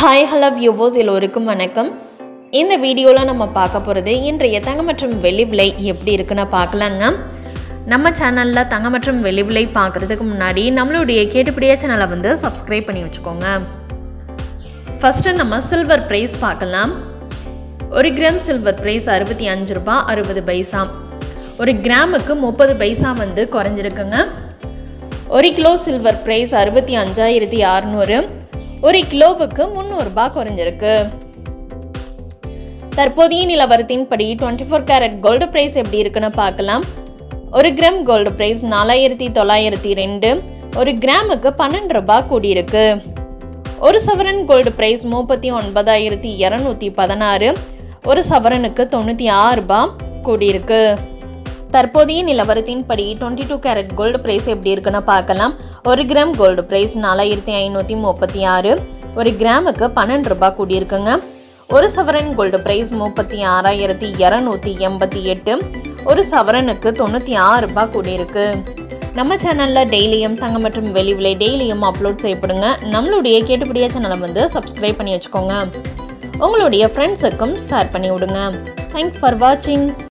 hi hello வியூவோஸ் எல்லோருக்கும் வணக்கம் இந்த வீடியோவில் நம்ம பார்க்க போகிறது இன்றைய தங்கம் மற்றும் வெள்ளி விலை எப்படி இருக்குன்னு பார்க்கலாங்க நம்ம சேனலில் தங்கம் மற்றும் வெள்ளி விலை பார்க்குறதுக்கு முன்னாடி நம்மளுடைய கேட்டுப்படியா சேனலை வந்து சப்ஸ்கிரைப் பண்ணி வச்சுக்கோங்க ஃபஸ்ட்டு நம்ம சில்வர் ப்ரைஸ் பார்க்கலாம் ஒரு கிராம் சில்வர் ப்ரைஸ் அறுபத்தி அஞ்சு ரூபா அறுபது பைசா ஒரு கிராமுக்கு முப்பது பைசா வந்து குறைஞ்சிருக்குங்க ஒரு கிலோ சில்வர் ப்ரைஸ் அறுபத்தி அஞ்சாயிரத்தி அறநூறு ஒரு கிலோவுக்கு முந்நூறுரூபா குறைஞ்சிருக்கு தற்போதைய நிலவரத்தின்படி twenty four carat gold price எப்படி இருக்குன்னு பார்க்கலாம் ஒரு கிராம் கோல்டு ப்ரைஸ் நாலாயிரத்தி தொள்ளாயிரத்தி ரெண்டு ஒரு கிராமுக்கு பன்னெண்டு ரூபாய் கூடியிருக்கு ஒரு சவரன் கோல்டு ப்ரைஸ் முப்பத்தி ஒன்பதாயிரத்தி இரநூத்தி பதினாறு ஒரு சவரனுக்கு தொண்ணூற்றி ஆறு ரூபாய் கூடியிருக்கு தற்போதைய நிலவரத்தின்படி twenty two carat gold price எப்படி இருக்குன்னு பார்க்கலாம் ஒரு கிராம் கோல்டு ப்ரைஸ் நாலாயிரத்தி ஐநூற்றி முப்பத்தி ஆறு ஒரு கிராமுக்கு பன்னெண்டு ரூபாய் கூடியிருக்குங்க ஒரு சவரன் கோல்டு ப்ரைஸ் முப்பத்தி ஆறாயிரத்தி இரநூத்தி எண்பத்தி எட்டு ஒரு சவரனுக்கு தொண்ணூற்றி ஆறு ரூபாய் கூடியிருக்கு நம்ம சேனலில் டெய்லியும் தங்கம் மற்றும் வெளி விலை டெய்லியும் அப்லோட் செய்யப்படுங்க நம்மளுடைய கேட்டுப்படியா சேனலை வந்து சப்ஸ்கிரைப் பண்ணி வச்சுக்கோங்க உங்களுடைய ஃப்ரெண்ட்ஸுக்கும் ஷேர் பண்ணி விடுங்க தேங்க்ஸ் ஃபார் வாட்சிங்